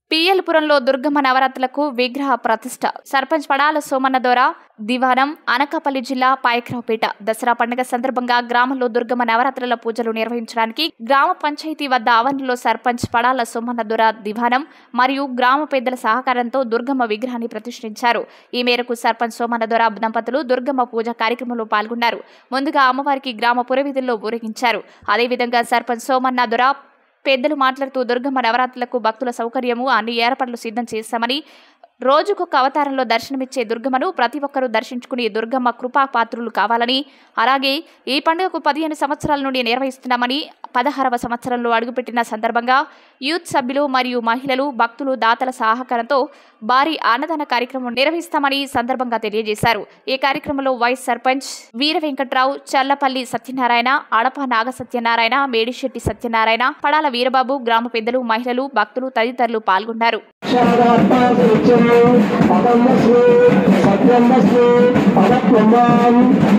పిఎల్పురంలో దుర్గమ్మ నవరాత్రులకు విగ్రహ ప్రతిష్ట సర్పంచ్ పడాల సోమన్న దొర దివానం అనకాపల్లి జిల్లా పాయక్రావుపేట దసరా పండుగ సందర్భంగా గ్రామంలో దుర్గమ్మ నవరాత్రుల పూజలు నిర్వహించడానికి గ్రామ పంచాయతీ వద్ద ఆవరణలో సర్పంచ్ పడాల సోమన్న దొర దివానం మరియు గ్రామ పెద్దల సహకారంతో దుర్గమ్మ విగ్రహాన్ని ప్రతిష్ఠించారు ఈ మేరకు సర్పంచ్ సోమన్న దొర దంపతులు దుర్గమ్మ పూజ కార్యక్రమంలో పాల్గొన్నారు ముందుగా అమ్మవారికి గ్రామ పురవీధుల్లో ఊరేగించారు అదేవిధంగా సర్పంచ్ సోమన్న దొర పెద్దలు మాట్లాడుతూ దుర్గమ్మ నవరాత్రులకు భక్తుల సౌకర్యము అన్ని ఏర్పాట్లు సిద్ధం చేశామని రోజుకొక అవతారంలో దర్శనమిచ్చే దుర్గమ్మను ప్రతి ఒక్కరూ దర్శించుకుని దుర్గమ్మ కృపా పాత్రులు కావాలని అలాగే ఈ పండుగకు పదిహేను సంవత్సరాల నుండి నిర్వహిస్తున్నామని పదహారవ సంవత్సరంలో అడుగుపెట్టిన సందర్భంగా యూత్ సభ్యులు మరియు మహిళలు భక్తులు దాతల సహకారంతో భారీ అన్నదాన కార్యక్రమం నిర్వహిస్తామని ఈ సందర్భంగా తెలియజేశారు ఈ కార్యక్రమంలో వైస్ సర్పంచ్ వీర వెంకట్రావు చల్లపల్లి సత్యనారాయణ అడప నాగ సత్యనారాయణ మేడిశెట్టి సత్యనారాయణ పడాల వీరబాబు గ్రామ పెద్దలు మహిళలు భక్తులు తదితరులు పాల్గొన్నారు శారదాత్మాసుచ్యము పదమస్మి సత్యమస్మి పదత్వమాన్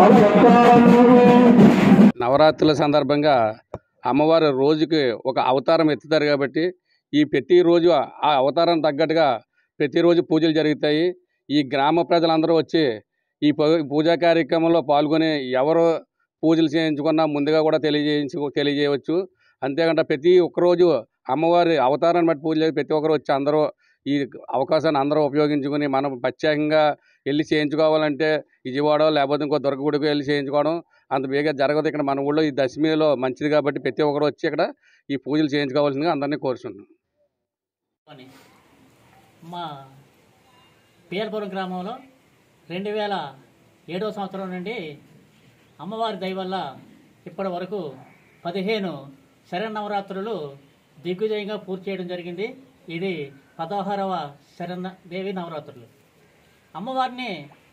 పదవక్తారం నవరాత్రుల సందర్భంగా అమ్మవారు రోజుకి ఒక అవతారం ఎత్తుతారు కాబట్టి ఈ ప్రతిరోజు ఆ అవతారం తగ్గట్టుగా ప్రతిరోజు పూజలు జరుగుతాయి ఈ గ్రామ ప్రజలందరూ వచ్చి ఈ పూ- పూజా కార్యక్రమంలో పాల్గొని ఎవరు పూజలు చేయించుకున్నా ముందుగా కూడా తెలియజేయించు తెలియజేయవచ్చు అంతేకాకుండా ప్రతి ఒక్కరోజు అమ్మవారి అవతారాన్ని బట్టి పూజలు చేసి ప్రతి ఒక్కరు వచ్చి అందరూ ఈ అవకాశాన్ని అందరూ ఉపయోగించుకుని మనం ప్రత్యేకంగా వెళ్ళి చేయించుకోవాలంటే విజయవాడ లేకపోతే ఇంకో దుర్గగుడికి వెళ్ళి చేయించుకోవడం అంత బేగా జరగదు ఇక్కడ మన ఊళ్ళో ఈ దశమిలో మంచిది కాబట్టి ప్రతి ఒక్కరు వచ్చి ఇక్కడ ఈ పూజలు చేయించుకోవాల్సిందిగా అందరినీ కోరుచున్నాం అని మా పియల్పురం గ్రామంలో రెండు వేల ఏడవ సంవత్సరం నుండి అమ్మవారి దయ వల్ల ఇప్పటి వరకు పదిహేను శరన్నవరాత్రులు దిగ్విజయంగా పూర్తి చేయడం జరిగింది ఇది పదహారవ శరణ దేవి నవరాత్రులు అమ్మవారిని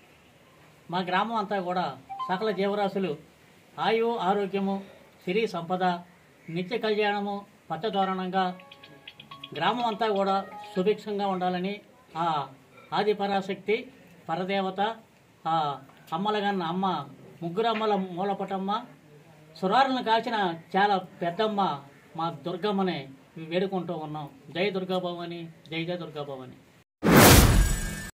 మా గ్రామం అంతా కూడా సకల జీవరాశులు ఆయు ఆరోగ్యము సిరి సంపద నిత్య కళ్యాణము పచ్చదోరణంగా గ్రామం అంతా కూడా సుభిక్షంగా ఉండాలని ఆ ఆది పరాశక్తి పరదేవత ఆ అమ్మలగన్న అమ్మ ముగ్గురు అమ్మల మూలపటమ్మ సురారులను కాచిన చాలా పెద్దమ్మ మా దుర్గమ్మని వేడుకుంటూ ఉన్నాం జై దుర్గాభవాని జై జై దుర్గాభవాని